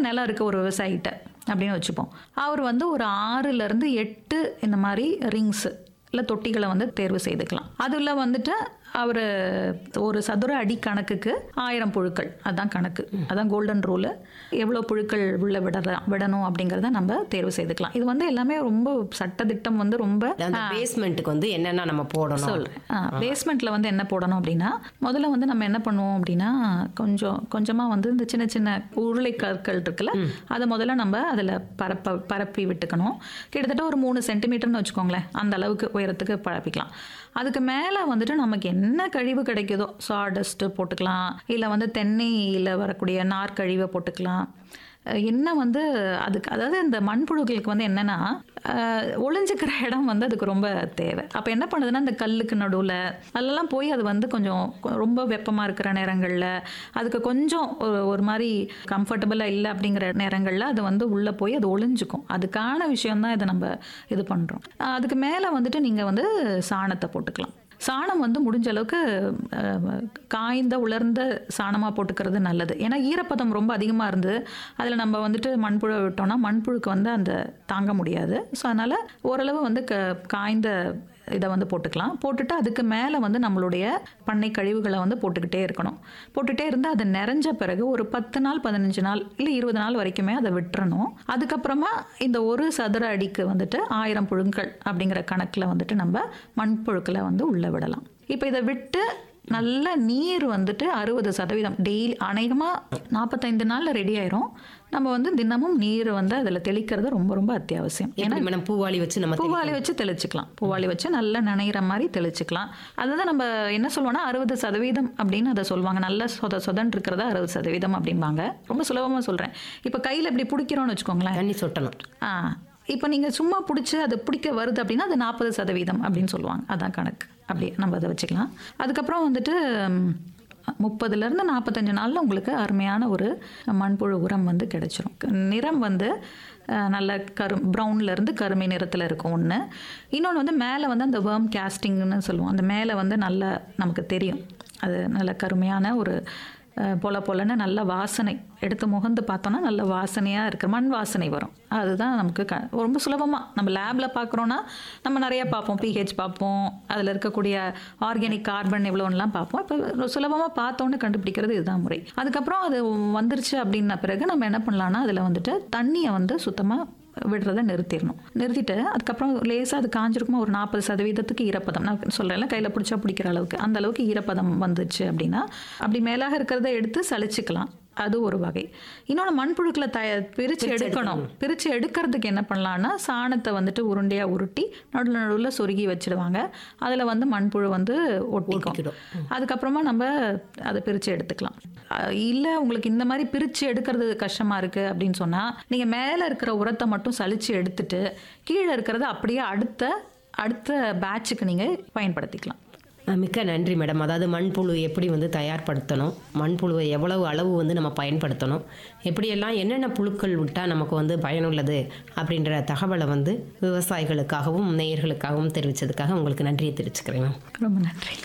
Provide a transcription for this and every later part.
நிலம் இருக்க ஒரு விவசாயிகிட்ட அப்படின்னு வச்சுப்போம் அவர் வந்து ஒரு ஆறுலேருந்து எட்டு இந்த மாதிரி ரிங்ஸு இல்லை தொட்டிகளை வந்து தேர்வு செய்துக்கலாம் அதில் வந்துட்டு அவர் ஒரு சதுர அடி கணக்குக்கு ஆயிரம் புழுக்கள் அதான் கணக்கு அதான் கோல்டன் ரூலு எவ்வளோ புழுக்கள் உள்ள விடலாம் விடணும் அப்படிங்கிறத நம்ம தேர்வு செய்துக்கலாம் இது வந்து எல்லாமே ரொம்ப சட்டதிட்டம் வந்து ரொம்ப அந்த பேஸ்மெண்ட்டுக்கு வந்து என்னென்ன நம்ம போடணும் சொல்கிறேன் பேஸ்மெண்ட்டில் வந்து என்ன போடணும் அப்படின்னா முதல்ல வந்து நம்ம என்ன பண்ணுவோம் அப்படின்னா கொஞ்சம் கொஞ்சமாக வந்து இந்த சின்ன சின்ன உருளை கற்கள் இருக்குல்ல அதை முதல்ல நம்ம அதில் பரப்ப பரப்பி விட்டுக்கணும் கிட்டத்தட்ட ஒரு மூணு சென்டிமீட்டர்னு வச்சுக்கோங்களேன் அந்த அளவுக்கு உயரத்துக்கு பரப்பிக்கலாம் அதுக்கு மேலே வந்துட்டு நமக்கு என்ன கழிவு கிடைக்குதோ சாடஸ்ட்டு போட்டுக்கலாம் இல்லை வந்து தென்னையில் வரக்கூடிய நார்க்கழிவை போட்டுக்கலாம் அஹ் என்ன வந்து அதுக்கு அதாவது இந்த மண்புழுக்களுக்கு வந்து என்னன்னா அஹ் ஒளிஞ்சுக்கிற இடம் வந்து அதுக்கு ரொம்ப தேவை அப்போ என்ன பண்ணுதுன்னா இந்த கல்லுக்கு நடுவில் அதெல்லாம் போய் அது வந்து கொஞ்சம் கொ- ரொம்ப வெப்பமாக இருக்கிற நேரங்களில் அதுக்கு கொஞ்சம் ஒரு ஒரு மாதிரி கம்ஃபர்டபுளாக இல்லை அப்படிங்கிற நேரங்களில் அது வந்து உள்ளே போய் அது ஒளிஞ்சுக்கும் அதுக்கான விஷயம்தான் இதை நம்ம இது பண்ணுறோம் அதுக்கு மேலே வந்துட்டு நீங்கள் வந்து சாணத்தை போட்டுக்கலாம் சாணம் வந்து முடிஞ்ச அளவுக்கு அஹ், காய்ந்த உலர்ந்த சாணமாக போட்டுக்கிறது நல்லது ஏன்னா ஈரப்பதம் ரொம்ப அதிகமாக இருந்து அதில் நம்ம வந்துட்டு மண்புழு விட்டோம்னா மண்புழுக்கு வந்து அந்த தாங்க முடியாது ஸோ அதனால் ஓரளவு வந்து க காய்ந்த இதை வந்து போட்டுக்கலாம் போட்டுட்டு அதுக்கு மேலே வந்து நம்மளுடைய பண்ணை கழிவுகளை வந்து போட்டுக்கிட்டே இருக்கணும் போட்டுகிட்டே இருந்தால் அது நிறைஞ்ச பிறகு ஒரு பத்து நாள் பதினஞ்சு நாள் இல்லை இருபது நாள் வரைக்குமே அதை விட்டுறணும் அதுக்கப்புறமா இந்த ஒரு சதுர அடிக்கு வந்துட்டு ஆயிரம் புழுக்கள் அப்படிங்கிற கணக்கில் வந்துட்டு நம்ம மண்புழுக்களை வந்து உள்ளே விடலாம் இப்போ இதை விட்டு நல்ல நீர் வந்துட்டு அறுபது சதவீதம் டெய்லி அநேகமாக நாற்பத்தைந்து நாளில் ரெடி ஆயிரும் நம்ம வந்து தினமும் நீர் வந்து அதில் தெளிக்கிறது ரொம்ப ரொம்ப அத்தியாவசியம் ஏன்னா எப்படி மேடம் பூவாளி வச்சு நம்ம பூவாளி வச்சு தெளிச்சுக்கலாம் பூவாளி வச்சு நல்லா நனைகிற மாதிரி தெளிச்சுக்கலாம் அதுதான் நம்ம என்ன சொல்லுவோம்னா அறுபது சதவீதம் அப்படின்னு அதை சொல்லுவாங்க நல்ல சொத சொதன் இருக்கிறதா அறுபது சதவீதம் அப்படிம்பாங்க ரொம்ப சுலபமாக சொல்கிறேன் இப்போ கையில் இப்படி பிடிக்கிறோன்னு வச்சுக்கோங்களேன் தண்ணி சொட்டணும் ஆ இப்போ நீங்கள் சும்மா பிடிச்சி அது பிடிக்க வருது அப்படின்னா அது நாற்பது சதவீதம் அப்படின்னு சொல்லுவாங்க அதான் கணக்கு அப்படி நம்ம அதை வச்சுக்கலாம் அதுக்கப்புறம் வந்துட்டு ம், முப்பதுலேருந்து நாற்பத்தஞ்சு நாளில் உங்களுக்கு அருமையான ஒரு மண்புழு உரம் வந்து கிடைச்சிரும் நிறம் வந்து அஹ், நல்ல கரு ப்ரௌன்லேருந்து கருமை நிறத்தில் இருக்கும் ஒன்று இன்னொன்று வந்து மேலே வந்து அந்த வேர்ம் கேஸ்டிங்னு சொல்லுவோம் அந்த மேலே வந்து நல்ல நமக்கு தெரியும் அது நல்ல கருமையான ஒரு அஹ், பொல பொலன்னு நல்ல வாசனை எடுத்து முகந்து பார்த்தோன்னா நல்ல வாசனையாக இருக்கு மண் வாசனை வரும் அதுதான் நமக்கு க ரொம்ப சுலபமாக நம்ம லேபில் பார்க்குறோன்னா நம்ம நிறைய பார்ப்போம் பிஹெச் பார்ப்போம் அதில் இருக்கக்கூடிய ஆர்கானிக் கார்பன் எவ்வளோன்னெலாம் பார்ப்போம் இப்போ சுலபமாக பார்த்தோன்னு கண்டுபிடிக்கிறது இதுதான் முறை அதுக்கப்புறம் அது வந்துருச்சு அப்படின்ன பிறகு நம்ம என்ன பண்ணலாம்னா அதில் வந்துட்டு தண்ணியை வந்து சுத்தமாக விடுறதை நிறுத்திடணும் நிறுத்திட்டு அதுக்கப்புறம் லேசாக அது காஞ்சிருக்குமா ஒரு நாற்பது சதவீதத்துக்கு ஈரப்பதம் நான் சொல்கிறேன்ல கையில் பிடிச்சா பிடிக்கிற அளவுக்கு அந்த அளவுக்கு ஈரப்பதம் வந்துச்சு அப்படின்னா அப்படி மேலாக இருக்கிறத எடுத்து சலிச்சுக்கலாம் அது ஒரு வகை இன்னொன்று மண்புழுக்களை த பிரித்து எடுக்கணும் பிரித்து எடுக்கிறதுக்கு என்ன பண்ணலான்னா சாணத்தை வந்துட்டு உருண்டையாக உருட்டி நடுவில் நடுவில் சொருகி வச்சிடுவாங்க அதில் வந்து மண்புழு வந்து ஒட்டிக்கும் ஒட்டிக்கிடும். அதுக்கப்புறமா நம்ம அதை பிரித்து எடுத்துக்கலாம் இல்லை உங்களுக்கு இந்த மாதிரி பிரித்து எடுக்கிறது கஷ்டமாக இருக்குது அப்படின்னு சொன்னால் நீங்கள் மேலே இருக்கிற உரத்தை மட்டும் சலிச்சு எடுத்துட்டு கீழே இருக்கிறத அப்படியே அடுத்த அடுத்த பேட்சுக்கு நீங்கள் பயன்படுத்திக்கலாம் அஹ் மிக்க நன்றி மேடம் அதாவது மண்புழு எப்படி வந்து தயார்படுத்தணும் மண்புழுவை எவ்வளவு அளவு வந்து நம்ம பயன்படுத்தணும் எப்படியெல்லாம் என்னென்ன புழுக்கள் விட்டால் நமக்கு வந்து பயனுள்ளது அப்படின்ற தகவலை வந்து விவசாயிகளுக்காகவும் நேயர்களுக்காகவும் தெரிவித்ததுக்காக உங்களுக்கு நன்றியை தெரிவிச்சுக்கிறேன் மேம் ரொம்ப நன்றி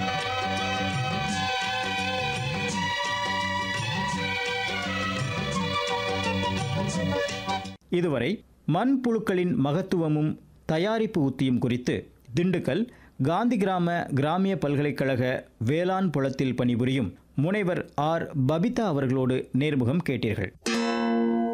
இதுவரை மண்புழுக்களின் மகத்துவமும் தயாரிப்பு உத்தியும் குறித்து திண்டுக்கல் காந்தி கிராம கிராமிய பல்கலைக்கழக வேளாண் புலத்தில் பணிபுரியும் முனைவர் ஆர் பபிதா அவர்களோடு நேர்முகம் கேட்டீர்கள்